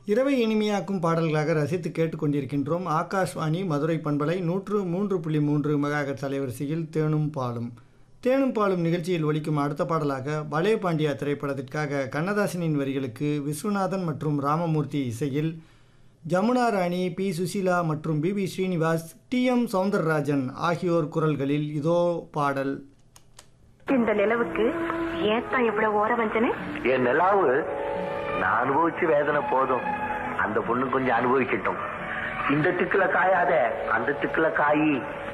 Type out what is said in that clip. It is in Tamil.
இரவை இனிமையாக்கும் பாடல்களாக ரசித்து கேட்டுக்கொண்டிருக்கின்றோம் ஆகாஷ்வாணி மதுரை பண்பலை நூற்று மூன்று புள்ளி மூன்று மெகாஹெர்ட்ஸ் அலைவரிசையில் தேனும் பாலும் தேனும் பாலும் நிகழ்ச்சியில் ஒலிக்கும் அடுத்த பாடலாக பலே பாண்டியா திரைப்படத்திற்காக கண்ணதாசனின் வரிகளுக்கு விஸ்வநாதன் மற்றும் ராமமூர்த்தி இசையில் ஜமுனா ராணி பி சுசீலா மற்றும் P B Srinivas T M Soundararajan ஆகியோர் குரல்களில் இதோ பாடல் இந்த நிலவுக்கு ஏத்தான் இவ்வளவு ஓர வஞ்சனை என் நிலாவு நான் அனுபவிச்சு வேதனை போதும் அந்த பொண்ணு கொஞ்சம் அனுபவிக்கட்டும் இந்த திக்குல காயாத அந்த திக்குல காயி